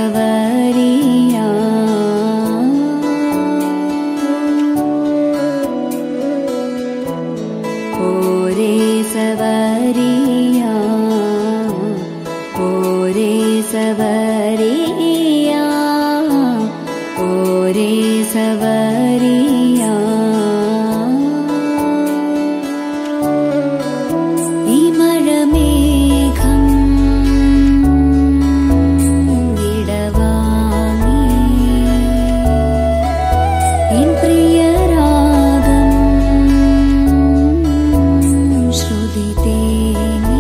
சவரியா ஓரே சவரியா ஓரே சவரியா ஓரே சவரியா இமழமேகம் இடவாங்கி என் பிரியராகம் ஸ்ருதி தேனி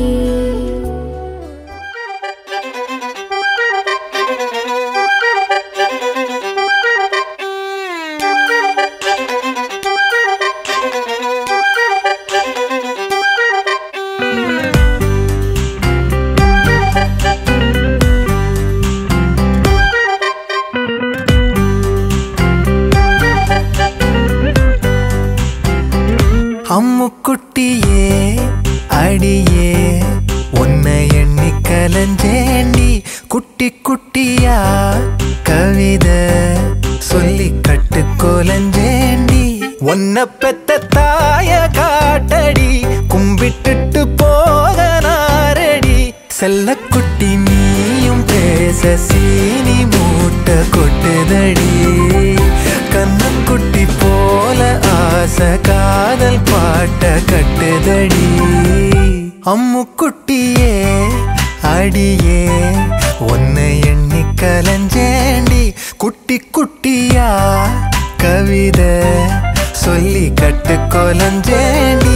அம்முக்குட்டியே அடியே உன்னை எண்ணி கலஞ்சேண்டி குட்டி குட்டியா கவிதை சொல்லி கட்டு கோலஞ்சேண்டி உன்னை பெத்த தாய காட்டடி கும்பிட்டுட்டு போக நாரடி செல்லக்குட்டி நீயும் பேச சீனி மூட்டை கொட்டுதடி கண்ணக்குட்டி போல ஆசை காதல் பாட்ட கட்டுதடி அம்முக்குட்டியே அடியே உன்னை எண்ணி கலஞ்சேண்டி குட்டி குட்டியா கவிதை சொல்லி கட்டு கொலஞ்சேண்டி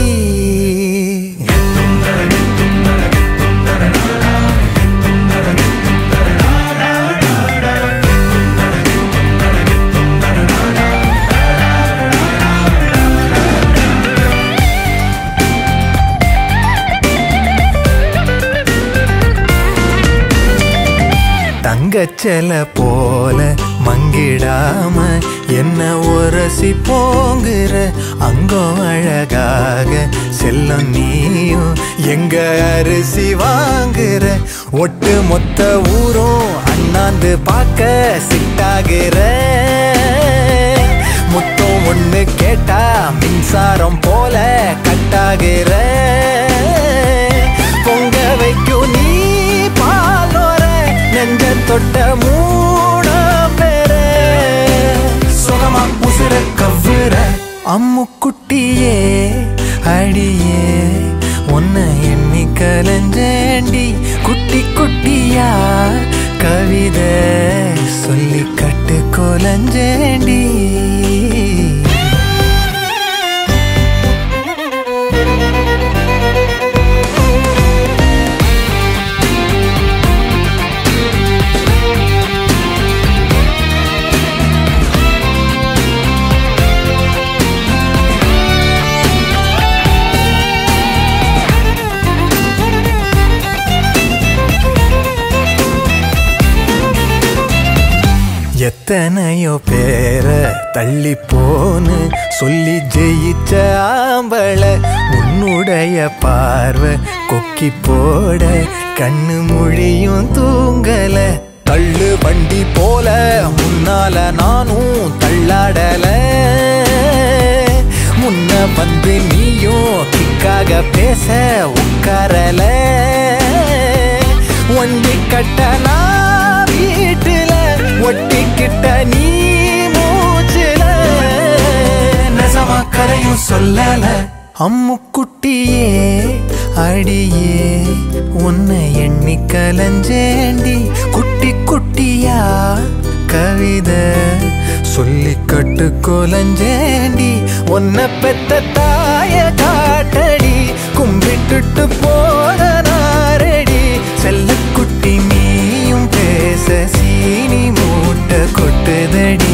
தங்கச்சல போல மங்கிடாம என்ன உரசி போங்குற அங்கம் அழகாக செல்லம் நீயும் எங்க அரிசி வாங்குற ஒட்டு மொத்த ஊரும் அண்ணாந்து பார்க்க சிட்டாகிற முத்தம் ஒண்ணு கேட்டா மின்சாரம் போல கட்டாகிற பொங்க வைக்கும் நீ பாலோர நெஞ்ச தொட்ட மூண பேர சுகமா உசுர கவ்வுற அம்முக்குட்டியே அடியே உன்னை எண்ணி கலஞ்சேண்டி குட்டி குட்டியா கவிதை சொல்லி கட்டு கொலஞ்சேண்டி எத்தனையோ பேர தள்ளி போன்னு சொல்லி ஜெயிச்ச ஆம்பள உன்னுடைய பார்வை கொக்கி போட கண்ணு மொழியும் தூங்கல தள்ளு வண்டி போல முன்னால நானும் தள்ளாடல முன்ன வந்து நீயும் கிக்காக பேச உட்காரல ஒண்டி கட்டனா வீட்டுல ஒட்டிக்கிட்ட நீ மூச்சுல நெசமா கதையும் சொல்லல அம்முக்குட்டியே அடியே உன்னை எண்ணி கலஞ்சேண்டி குட்டி குட்டியா கவிதை சொல்லி கட்டு கொலஞ்சேண்டி உன்னை பெத்த தாய காட்டடி கும்பிட்டுட்டு போன நாரடி செல்லக்குட்டி நீயும் பேச சீனி மூட்டை கொட்டுதடி